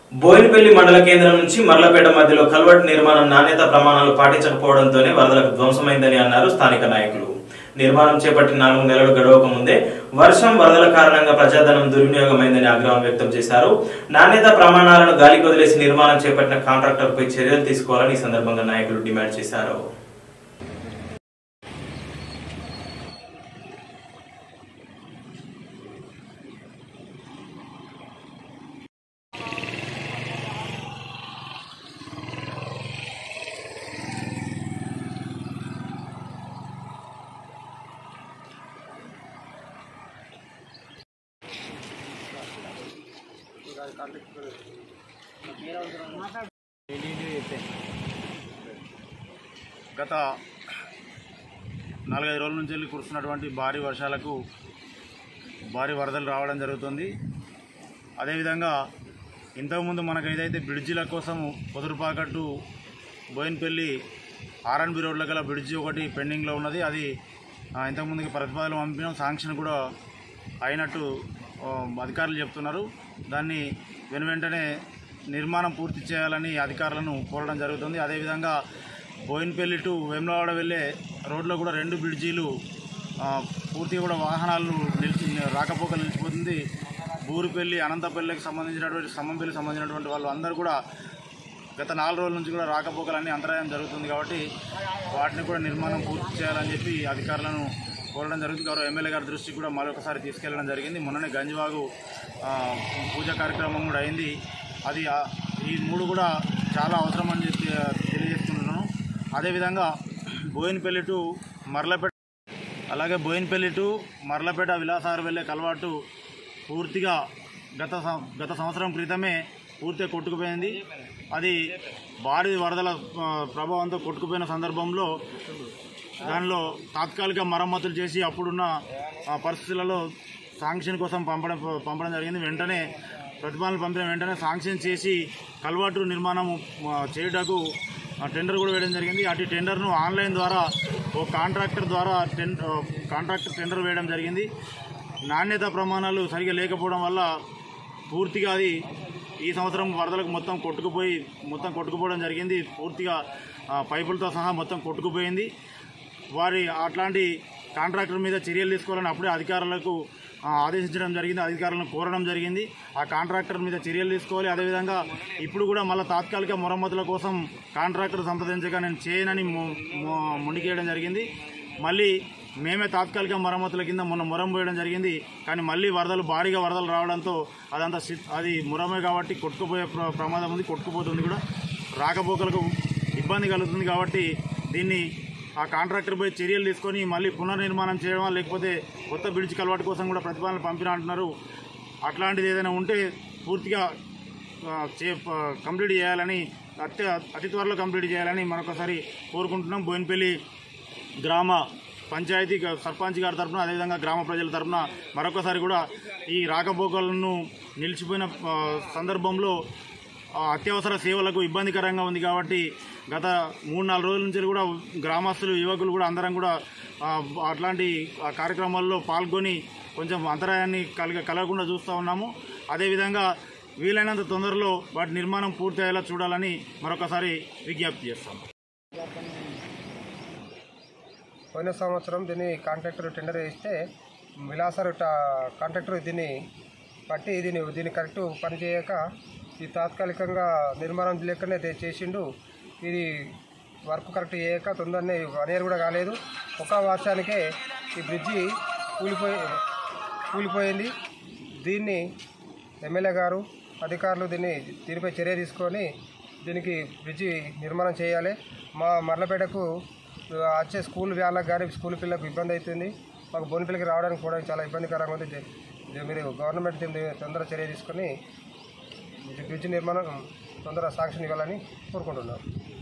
బోయినపల్లి మండల కేంద్రం నుంచి మర్లపేట మధ్యలో కల్వర్ట్ నిర్మాణం నాణ్యత ప్రమాణాలు పాటించకపోవడంతోనే వరదలకు ధ్వంసమైందని అన్నారు స్థానిక నాయకులు నిర్మాణం చేపట్టి నాలుగు నెలలు గడవక ముందే వర్షం వరదల కారణంగా ప్రజాధనం దుర్వినియోగమైందని ఆగ్రహం వ్యక్తం చేశారు నాణ్యత ప్రమాణాలను గాలికి వదిలేసి నిర్మాణం చేపట్టిన కాంట్రాక్టర్పై చర్యలు తీసుకోవాలని ఈ సందర్భంగా నాయకులు డిమాండ్ చేశారు గత నాలుగైదు రోజుల నుంచి వెళ్ళి కురుస్తున్నటువంటి భారీ వర్షాలకు భారీ వరదలు రావడం జరుగుతుంది అదేవిధంగా ఇంతకుముందు మనకు ఏదైతే బ్రిడ్జిల కోసం పొదురుపాకట్టు బోయినపల్లి ఆర్ఎన్బి రోడ్ల గల బ్రిడ్జి ఒకటి పెండింగ్లో ఉన్నది అది ఆ, ఇంతకుముందుకి ప్రతిపాదనలు పంపినాం శాంక్షన్ కూడా అయినట్టు ఆ, అధికారులు చెప్తున్నారు దాన్ని వెను వెంటనే నిర్మాణం పూర్తి చేయాలని అధికారులను కోరడం జరుగుతుంది అదేవిధంగా బోయినపల్లి టు వేములవాడ వెళ్ళే రోడ్లో కూడా రెండు బ్రిడ్జీలు ఆ, పూర్తిగా కూడా వాహనాలు నిలిచి రాకపోకలు నిలిచిపోతుంది బూరుపల్లి అనంతపల్లికి సంబంధించినటువంటి సమ్మంపల్లికి సంబంధించినటువంటి వాళ్ళు అందరూ కూడా గత నాలుగు రోజుల నుంచి కూడా రాకపోకలన్నీ అంతరాయం జరుగుతుంది కాబట్టి వాటిని కూడా నిర్మాణం పూర్తి చేయాలని చెప్పి అధికారులను కోరడం జరుగుతుంది గౌరవ ఎమ్మెల్యే గారి దృష్టికి కూడా మరొకసారి తీసుకెళ్లడం జరిగింది మొన్ననే గంజివాగు ఆ, పూజ కార్యక్రమం కూడా అయింది అది ఆ, ఈ మూడు కూడా చాలా అవసరం అని చెప్పి ఆ, తెలియజేస్తున్నాను అదేవిధంగా బోయినపల్లి టు మర్లపేట అలాగే బోయినపల్లి టు మర్లపేట విలాసారు వెళ్ళే కలవాటు పూర్తిగా గత సం- గత సంవత్సరం క్రితమే పూర్తిగా కొట్టుకుపోయింది అది భారీ వరదల ఆ, ప్రభావంతో కొట్టుకుపోయిన సందర్భంలో దానిలో తాత్కాలిక మరమ్మతులు చేసి అప్పుడున్న ఆ, పరిస్థితులలో శాంక్షన్ కోసం పంపడం పంపడం జరిగింది వెంటనే ప్రతిపాదనలు పంపిన వెంటనే శాంక్షన్ చేసి కల్వాటు నిర్మాణం ఆ, చేయుటకు ఆ, టెండర్ కూడా వేయడం జరిగింది అటు టెండర్ను ఆన్లైన్ ద్వారా ఓ కాంట్రాక్టర్ ద్వారా టెన్ ఆ, కాంట్రాక్టర్ టెండర్ వేయడం జరిగింది నాణ్యత ప్రమాణాలు సరిగా లేకపోవడం వల్ల పూర్తిగా అది ఈ సంవత్సరం వరదలకు మొత్తం కొట్టుకుపోయి మొత్తం కొట్టుకుపోవడం జరిగింది పూర్తిగా ఆ, పైపులతో సహా మొత్తం కొట్టుకుపోయింది వారి అట్లాంటి కాంట్రాక్టర్ మీద చర్యలు తీసుకోవాలని అప్పుడే అధికారులకు ఆ, ఆదేశించడం జరిగింది అధికారులను కోరడం జరిగింది ఆ కాంట్రాక్టర్ మీద చర్యలు తీసుకోవాలి అదేవిధంగా ఇప్పుడు కూడా మళ్ళీ తాత్కాలిక మరమ్మతుల కోసం కాంట్రాక్టర్ సంప్రదించగా నేను చేయనని మొ- మొ- మొండికేయడం జరిగింది మళ్ళీ మేమే తాత్కాలిక మరమ్మతుల కింద మొన్న మురం పోయడం జరిగింది కానీ మళ్ళీ వరదలు భారీగా వరదలు రావడంతో అదంతా సి- అది మురమే కాబట్టి కొట్టుకుపోయే ప్ర- ప్రమాదం ఉంది కొట్టుకుపోతుంది కూడా రాకపోకలకు ఇబ్బంది కలుగుతుంది కాబట్టి దీన్ని ఆ కాంట్రాక్టర్ పోయి చర్యలు తీసుకొని మళ్ళీ పునర్నిర్మాణం చేయడమా లేకపోతే కొత్త బ్రిడ్జ్ కలవాటు కోసం కూడా ప్రతిపాదనలు పంపినా అంటున్నారు అట్లాంటిది ఏదైనా ఉంటే పూర్తిగా ఆ, చే ప- కంప్లీట్ చేయాలని అత్య అతి త్వరలో కంప్లీట్ చేయాలని మరొకసారి కోరుకుంటున్నాం బోయినపల్లి గ్రామ పంచాయతీ గ- సర్పంచ్ గారి తరఫున అదేవిధంగా గ్రామ ప్రజల తరఫున మరొకసారి కూడా ఈ రాకపోకలను నిలిచిపోయిన ఆ, సందర్భంలో ఆ, అత్యవసర సేవలకు ఇబ్బందికరంగా ఉంది కాబట్టి గత మూడు నాలుగు రోజుల నుంచి కూడా గ్రామస్తులు యువకులు కూడా అందరం కూడా ఆ, అట్లాంటి ఆ కార్యక్రమాల్లో పాల్గొని కొంచెం అంతరాయాన్ని కలగ కలగకుండా చూస్తూ ఉన్నాము అదేవిధంగా వీలైనంత తొందరలో వాటి నిర్మాణం పూర్తి అయ్యేలా చూడాలని మరొకసారి విజ్ఞప్తి చేస్తాం పోయిన సంవత్సరం దీన్ని కాంట్రాక్టర్ టెండర్ వేస్తే విలాసర్ టా- కాంట్రాక్టర్ దీన్ని పట్టి దీన్ని దీన్ని కరెక్ట్ పని చేయక ఈ తాత్కాలికంగా నిర్మాణం లేకనే దే- చేసిండు ఇది వర్క్ కరెక్ట్ చేయక తొందరనే వన్ ఇయర్ కూడా కాలేదు ఒక వర్షానికే ఈ బ్రిడ్జి కూలిపోయి కూలిపోయింది దీన్ని ఎమ్మెల్యే గారు అధికారులు దీన్ని దీనిపై చర్య తీసుకొని దీనికి బ్రిడ్జి నిర్మాణం చేయాలి మా మర్లపేటకు వచ్చే స్కూల్ వ్యాన్లకు కానీ స్కూల్ పిల్లలకు ఇబ్బంది అవుతుంది మాకు బోనిపల్లికి రావడానికి కూడా చాలా ఇబ్బందికరంగా ఉంది జ- జ- మీరు గవర్నమెంట్ దీన్ని తొందర చర్య తీసుకొని బ్రిడ్జ్ నిర్మాణం తొందర శాంక్షన్ ఇవ్వాలని కోరుకుంటున్నాను